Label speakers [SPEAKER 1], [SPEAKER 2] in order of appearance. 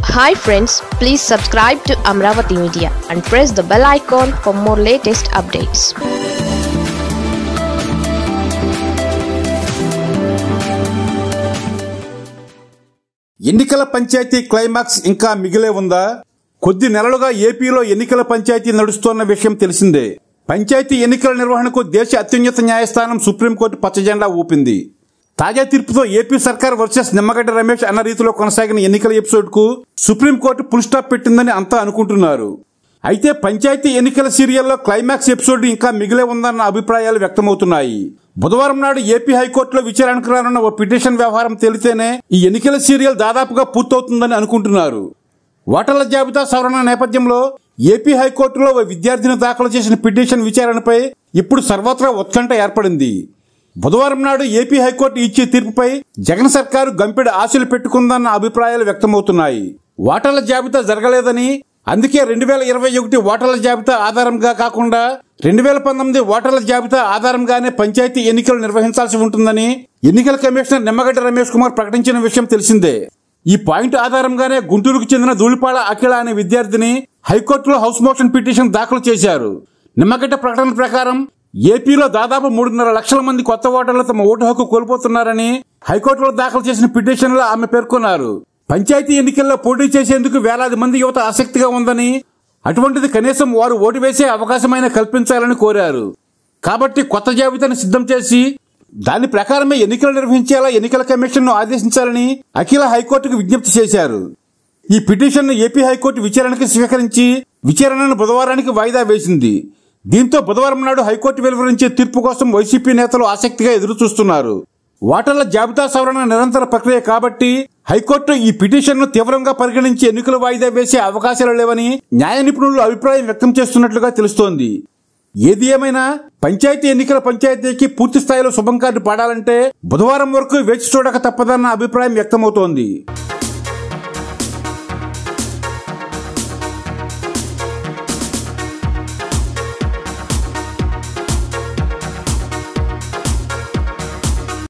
[SPEAKER 1] hi friends please subscribe to Amaravati media and press the bell icon for more latest updates
[SPEAKER 2] ఎన్నికల panchayat climax ఇంకా మిగిలే ఉందా కొద్ది నెలలుగా ఏపీలో ఎన్నికల పంచాయతీ నడుస్తోన్న విషయం తెలిసిందే పంచాయతీ ఎన్నికల నిర్వహణకు దేశ అత్యున్నత న్యాయస్థానం సుప్రీంకోర్టు పచ్చజెండా ఊపింది తాజా తీర్పుతో ఏపీ సర్కార్ వర్సెస్ నిమ్మగడ్డ రమేష్ అన్న రీతిలో కొనసాగిన ఎన్నికల ఎపిసోడ్ కు సుప్రీంకోర్టు ఫుల్ స్టాప్ పెట్టిందని అంతా అనుకుంటున్నారు అయితే పంచాయతీ ఎన్నికల సీరియల్లో క్లైమాక్స్ ఎపిసోడ్ ఇంకా మిగిలే ఉందన్న అభిప్రాయాలు వ్యక్తమవుతున్నాయి బుధవారం నాడు ఏపీ హైకోర్టులో విచారణకు రానున్న ఓ పిటిషన్ వ్యవహారం తేలితేనే ఈ ఎన్నికల సీరియల్ దాదాపుగా పూర్తవుతుందని అనుకుంటున్నారు ఓటర్ల జాబితా సవరణ నేపథ్యంలో ఏపీ హైకోర్టులో ఓ విద్యార్థిని దాఖలు చేసిన పిటిషన్ విచారణపై ఇప్పుడు సర్వత్రా ఉత్కంఠ ఏర్పడింది బుధవారం నాడు ఏపీ హైకోర్టు ఇచ్చే తీర్పుపై జగన్ సర్కారు గంపెడు ఆశలు పెట్టుకుందన్న అభిప్రాయాలు వ్యక్తమవుతున్నాయి ఓటర్ల జాబితా జరగలేదని అందుకే రెండు వేల ఇరవై ఒకటి ఓటర్ల జాబితా ఆధారంగా కాకుండా రెండు వేల పంతొమ్మిది ఓటర్ల జాబితా ఆధారంగానే పంచాయతీ ఎన్నికలు నిర్వహించాల్సి ఉంటుందని ఎన్నికల కమిషనర్ నిమ్మగడ్డ రమేష్ కుమార్ ప్రకటించిన విషయం తెలిసిందే ఈ పాయింట్ ఆధారంగానే గుంటూరుకు చెందిన ధూళిపాళ అఖిల అనే విద్యార్థిని హైకోర్టులో హౌస్ మోషన్ పిటిషన్ దాఖలు చేశారు నిమ్మగడ్డ ప్రకటన ప్రకారం ఏపీలో దాదాపు మూడున్నర లక్షల మంది కొత్త ఓటర్లు తమ ఓటు హక్కు కోల్పోతున్నారని హైకోర్టులో దాఖలు చేసిన పిటిషన్లో ఆమె పేర్కొన్నారు పంచాయతీ ఎన్నికల్లో పోటీ చేసేందుకు వేలాది మంది యువత ఆసక్తిగా ఉందని అటువంటిది కనీసం వారు ఓటు వేసే అవకాశమైన కల్పించాలని కోరారు కాబట్టి కొత్త జాబితాను సిద్ధం చేసి దాని ప్రకారమే ఎన్నికలు నిర్వహించేలా ఎన్నికల కమిషన్ను ఆదేశించాలని అఖిల హైకోర్టుకు విజ్ఞప్తి చేశారు ఈ పిటిషన్ను ఏపీ హైకోర్టు విచారణకు స్వీకరించి విచారణను బుధవారానికి వాయిదా వేసింది దీంతో బుధవారం నాడు హైకోర్టు వెలువరించే తీర్పు కోసం వైసీపీ నేతలు ఆసక్తిగా ఎదురు చూస్తున్నారు ఓటర్ల జాబితా సవరణ నిరంతర ప్రక్రియ కాబట్టి హైకోర్టు ఈ పిటిషన్ను తీవ్రంగా పరిగణించి ఎన్నికలు వాయిదా వేసే అవకాశాలు లేవని న్యాయ నిపుణులు అభిప్రాయం వ్యక్తం చేస్తున్నట్లుగా తెలుస్తోంది ఏది ఏమైనా పంచాయతీ ఎన్నికల పంచాయతీకి పూర్తి స్థాయిలో శుభం కార్డు పాడాలంటే బుధవారం వరకు వేచి చూడక తప్పదన్న అభిప్రాయం వ్యక్తమవుతోంది